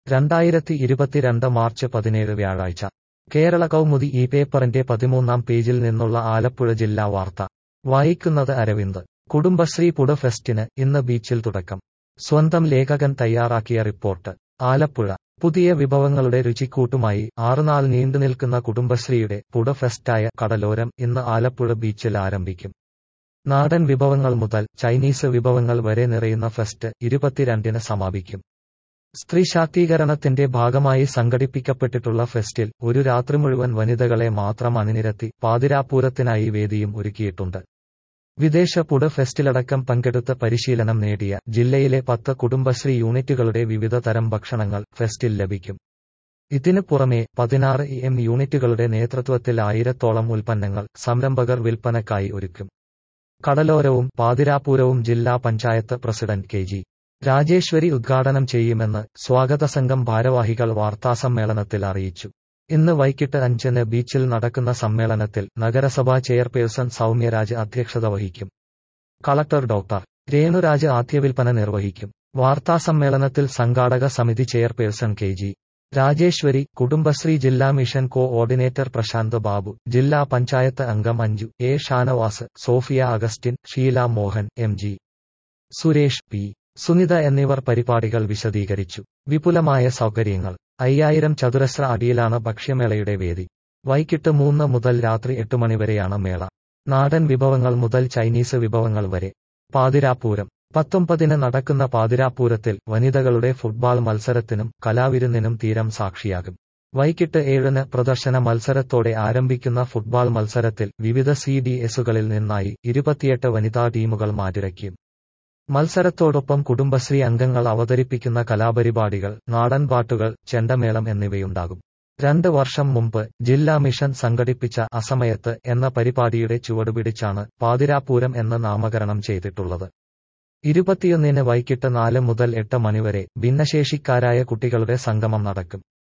രണ്ടായിരത്തി ഇരുപത്തിരണ്ട് മാർച്ച് പതിനേഴ് വ്യാഴാഴ്ച കേരള കൗമുദി ഈ പേപ്പറിന്റെ പതിമൂന്നാം പേജിൽ നിന്നുള്ള ആലപ്പുഴ ജില്ലാ വാർത്ത വായിക്കുന്നത് അരവിന്ദ് കുടുംബശ്രീ പുട ഫെസ്റ്റിന് ഇന്ന് ബീച്ചിൽ തുടക്കം സ്വന്തം ലേഖകൻ തയ്യാറാക്കിയ റിപ്പോർട്ട് ആലപ്പുഴ പുതിയ വിഭവങ്ങളുടെ രുചിക്കൂട്ടുമായി ആറുനാൾ നീണ്ടുനിൽക്കുന്ന കുടുംബശ്രീയുടെ പുട ഫെസ്റ്റായ കടലോരം ഇന്ന് ആലപ്പുഴ ബീച്ചിൽ ആരംഭിക്കും നാടൻ വിഭവങ്ങൾ മുതൽ ചൈനീസ് വിഭവങ്ങൾ വരെ നിറയുന്ന ഫെസ്റ്റ് ഇരുപത്തിരണ്ടിന് സമാപിക്കും സ്ത്രീ ശാക്തീകരണത്തിന്റെ ഭാഗമായി സംഘടിപ്പിക്കപ്പെട്ടിട്ടുള്ള ഫെസ്റ്റിൽ ഒരു രാത്രി മുഴുവൻ വനിതകളെ മാത്രം അണിനിരത്തി പാതിരാപൂരത്തിനായി വേദിയും ഒരുക്കിയിട്ടുണ്ട് വിദേശ പുട ഫെസ്റ്റിലടക്കം പങ്കെടുത്ത് പരിശീലനം നേടിയ ജില്ലയിലെ പത്ത് കുടുംബശ്രീ യൂണിറ്റുകളുടെ വിവിധ തരം ഭക്ഷണങ്ങൾ ഫെസ്റ്റിൽ ലഭിക്കും ഇതിനു പുറമെ പതിനാറ് ഇ എം യൂണിറ്റുകളുടെ നേതൃത്വത്തിൽ ആയിരത്തോളം ഉൽപ്പന്നങ്ങൾ സംരംഭകർ വിൽപ്പനക്കായി ഒരുക്കും കടലോരവും പാതിരാപൂരവും ജില്ലാ panchayat president K G Rajeshwari ഉദ്ഘാടനം ചെയ്യുമെന്ന് സ്വാഗത സംഘം ഭാരവാഹികൾ വാർത്താസമ്മേളനത്തിൽ അറിയിച്ചു ഇന്ന് വൈകിട്ട് അഞ്ചിന് ബീച്ചിൽ നടക്കുന്ന സമ്മേളനത്തിൽ നഗരസഭാ ചെയർപേഴ്സൺ സൗമ്യരാജ് അധ്യക്ഷത വഹിക്കും കളക്ടർ ഡോക്ടർ രേണുരാജ് ആദ്യവിൽപ്പന നിർവഹിക്കും വാർത്താസമ്മേളനത്തിൽ സംഘാടക സമിതി chairperson K G Rajeshwari Kudumbashree ജില്ലാ mission coordinator Prashanth Babu ജില്ലാ പഞ്ചായത്ത് അംഗം Anju A Shanavas Sophia Augustine Sheela Mohan M G Suresh P Sunitha എന്നിവർ പരിപാടികൾ വിശദീകരിച്ചു വിപുലമായ സൗകര്യങ്ങൾ അയ്യായിരം ചതുരശ്ര അടിയിലാണ് ഭക്ഷ്യമേളയുടെ വേദി വൈകിട്ട് മൂന്ന് മുതൽ രാത്രി എട്ട് മണിവരെയാണ് മേള നാടൻ വിഭവങ്ങൾ മുതൽ ചൈനീസ് വിഭവങ്ങൾ വരെ പാതിരാപൂരം പത്തൊമ്പതിന് നടക്കുന്ന പാതിരാപൂരത്തിൽ വനിതകളുടെ ഫുട്ബോൾ മത്സരത്തിനും കലാവിരുന്നിനും തീരം സാക്ഷിയാകും വൈകിട്ട് ഏഴിന് പ്രദർശന മത്സരത്തോടെ ആരംഭിക്കുന്ന ഫുട്ബോൾ മത്സരത്തിൽ വിവിധ സി ഡി എസുകളിൽ നിന്നായി ഇരുപത്തിയെട്ട് വനിതാ ടീമുകൾ മാറ്റിരയ്ക്കും മത്സരത്തോടൊപ്പം കുടുംബശ്രീ അംഗങ്ങൾ അവതരിപ്പിക്കുന്ന കലാപരിപാടികൾ നാടൻ പാട്ടുകൾ ചെണ്ടമേളം എന്നിവയുണ്ടാകും രണ്ട് വർഷം മുമ്പ് ജില്ലാ മിഷൻ സംഘടിപ്പിച്ച അസമയത്ത് എന്ന പരിപാടിയുടെ ചുവടുപിടിച്ചാണ് പാതിരാപൂരം എന്ന് നാമകരണം ചെയ്തിട്ടുള്ളത് ഇരുപത്തിയൊന്നിന് വൈകിട്ട് നാല് മുതൽ എട്ട് മണിവരെ ഭിന്നശേഷിക്കാരായ കുട്ടികളുടെ സംഗമം നടക്കും